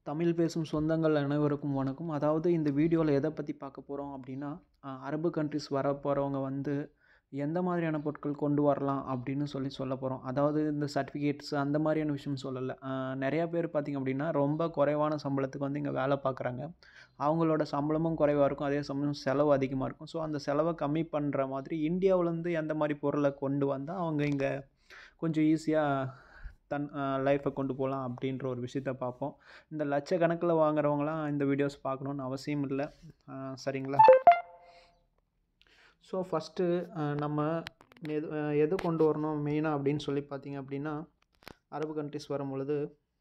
தமிழ் பேசும் சொந்தங்கள் அனைவருக்கும் வணக்கம் அதாவது இந்த வீடியோவில் எதை பற்றி பார்க்க போகிறோம் அப்படின்னா அஹ், அரபு கண்ட்ரிஸ் வர போகிறவங்க வந்து எந்த மாதிரியான பொருட்கள் கொண்டு வரலாம் அப்படின்னு சொல்லி சொல்ல போகிறோம் அதாவது இந்த சர்டிஃபிகேட்ஸ் அந்த மாதிரியான விஷயம் சொல்லலை அஹ், நிறையா பேர் பார்த்திங்க அப்படின்னா ரொம்ப குறைவான சம்பளத்துக்கு வந்து இங்கே வேலை பார்க்குறாங்க அவங்களோட சம்பளமும் குறைவாக இருக்கும் அதே சமயம் செலவு அதிகமாக இருக்கும் ஸோ அந்த செலவை கம்மி பண்ணுற மாதிரி இந்தியாவிலேருந்து எந்த மாதிரி பொருளை கொண்டு வந்தால் அவங்க இங்கே கொஞ்சம் ஈஸியாக தன் லைஃப்பை கொண்டு போகலாம் அப்படின்ற ஒரு விஷயத்த பார்ப்போம் இந்த லட்சக்கணக்கில் வாங்குறவங்களாம் இந்த வீடியோஸ் பார்க்கணுன்னு அவசியம் இல்லை அஹ் சரிங்களா ஸோ ஃபஸ்ட்டு நம்ம எது அஹ் எது கொண்டு வரணும் மெயினாக அப்படின்னு சொல்லி பார்த்தீங்க அப்படின்னா அரபு கண்ட்ரிஸ் வரும் பொழுது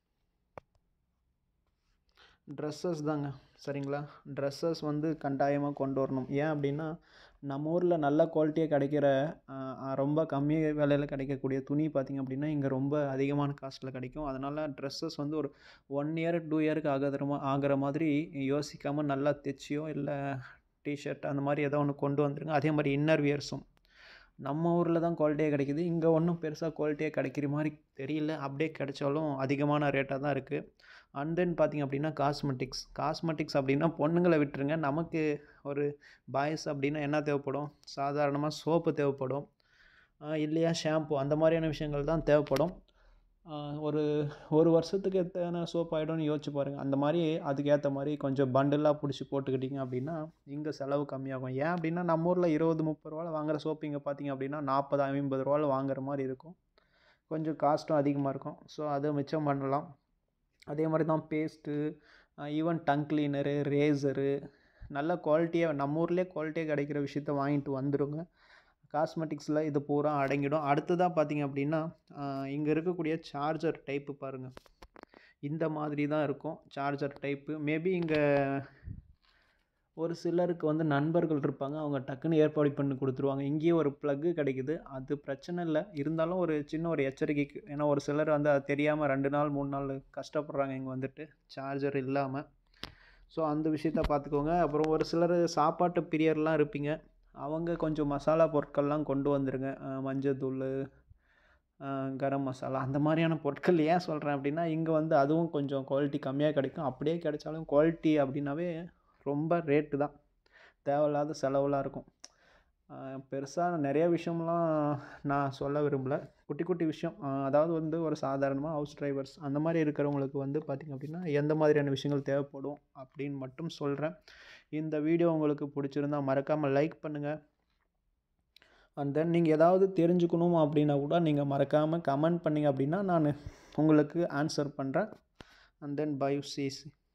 ட்ரெஸ்ஸஸ் தாங்க சரிங்களா ட்ரெஸ்ஸஸ் வந்து கட்டாயமாக கொண்டு வரணும் ஏன் அப்படின்னா நம்ம ஊரில் நல்ல குவாலிட்டியாக கிடைக்கிற அஹ், அஹ், ரொம்ப கம்மி விலையில் கிடைக்கக்கூடிய துணி பார்த்திங்க அப்படின்னா இங்கே ரொம்ப அதிகமான காஸ்ட்டில் கிடைக்கும் அதனால் ட்ரெஸ்ஸஸ் வந்து ஒரு ஒன் இயர் டூ இயருக்கு ஆகிற மா ஆகிற மாதிரி யோசிக்காமல் நல்லா தைச்சியோ இல்லை டிஷர்ட் அந்த மாதிரி ஏதோ ஒன்று கொண்டு வந்துருங்க அதே மாதிரி இன்னர் வியர்ஸும் நம்ம ஊரில் தான் குவாலிட்டியாக கிடைக்குது இங்கே ஒன்றும் பெருசாக குவாலிட்டியாக கிடைக்கிற மாதிரி தெரியல அப்படியே கிடைச்சாலும் அதிகமான ரேட்டாக தான் இருக்குது அண்ட் தென் பார்த்திங்க அப்படின்னா காஸ்மெட்டிக்ஸ் காஸ்மெட்டிக்ஸ் அப்படின்னா பொண்ணுங்களை விட்டுருங்க நமக்கு ஒரு பாய்ஸ் அப்படின்னா என்ன தேவைப்படும் சாதாரணமாக சோப்பு தேவைப்படும் ஆஹ் இல்லையா ஷாம்பு அந்த மாதிரியான விஷயங்கள் தான் தேவைப்படும் ஆஹ் ஒரு ஒரு வருஷத்துக்கு எத்தனை சோப் ஆகிடும்னு யோசிச்சு பாருங்கள் அந்த மாதிரி அதுக்கேற்ற மாதிரி கொஞ்சம் பண்டிலாக பிடிச்சி போட்டுக்கிட்டிங்க அப்படின்னா இங்கே செலவு கம்மியாகும் ஏன் அப்படின்னா நம்ம ஊரில் இருபது முப்பது ரூபாவில் வாங்குற சோப்பு இங்கே பார்த்தீங்க அப்படின்னா நாற்பது ஐம்பது ரூபாவில் வாங்குற மாதிரி இருக்கும் கொஞ்சம் காஸ்ட்டும் அதிகமாக இருக்கும் ஸோ அதை மிச்சம் பண்ணலாம் அதே மாதிரி தான் paste even tongue cleaner razor நல்ல குவாலிட்டியாக நம்ம ஊர்லேயே குவாலிட்டியாக கிடைக்கிற விஷயத்த வாங்கிட்டு வந்துடுங்க காஸ்மெட்டிக்ஸில் இது பூரா அடங்கிடும் அடுத்ததாக பார்த்தீங்க அப்படின்னா இங்கே இருக்கக்கூடிய சார்ஜர் டைப்பு பாருங்கள் இந்த மாதிரி தான் இருக்கும் சார்ஜர் டைப்பு மேபி இங்கே ஒரு சிலருக்கு வந்து நண்பர்கள் இருப்பாங்க அவங்க டக்குன்னு ஏற்பாடு பண்ணி கொடுத்துருவாங்க இங்கேயே ஒரு ப்ளக்கு கிடைக்குது அது பிரச்சனை இல்லை இருந்தாலும் ஒரு சின்ன ஒரு எச்சரிக்கைக்கு ஏன்னா ஒரு சிலர் வந்து அது தெரியாமல் ரெண்டு நாள் மூணு நாள் கஷ்டப்படுறாங்க இங்கே வந்துட்டு சார்ஜர் இல்லாமல் ஸோ அந்த விஷயத்த பார்த்துக்கோங்க அப்புறம் ஒரு சிலர் சாப்பாட்டு பிரியர்லாம் இருப்பீங்க அவங்க கொஞ்சம் மசாலா பொருட்கள்லாம் கொண்டு வந்துருங்க அஹ் மஞ்சத்தூள் அஹ் கரம் மசாலா அந்த மாதிரியான பொருட்கள் ஏன் சொல்கிறேன் அப்படின்னா இங்கே வந்து அதுவும் கொஞ்சம் குவாலிட்டி கம்மியாக கிடைக்கும் அப்படியே கிடைச்சாலும் குவாலிட்டி அப்படின்னாவே ரொம்ப ரேட்டு தான் தேவையில்லாத செலவுலாம் இருக்கும் பெருசாக நிறைய விஷயம்லாம் நான் சொல்ல விரும்பல குட்டி குட்டி விஷயம் அஹ் அதாவது வந்து ஒரு சாதாரணமாக ஹவுஸ் டிரைவர்ஸ் அந்த மாதிரி இருக்கிறவங்களுக்கு வந்து பார்த்திங்க அப்படின்னா எந்த மாதிரியான விஷயங்கள் தேவைப்படும் அப்படின்னு மட்டும் சொல்கிறேன் இந்த வீடியோ உங்களுக்கு பிடிச்சிருந்தா மறக்காமல் லைக் பண்ணுங்கள் அண்ட் தென் நீங்கள் ஏதாவது தெரிஞ்சுக்கணும் அப்படின்னா கூட நீங்கள் மறக்காமல் கமெண்ட் பண்ணிங்க அப்படின்னா நான் உங்களுக்கு ஆன்சர் பண்ணுறேன் அண்ட் தென் பை சிசி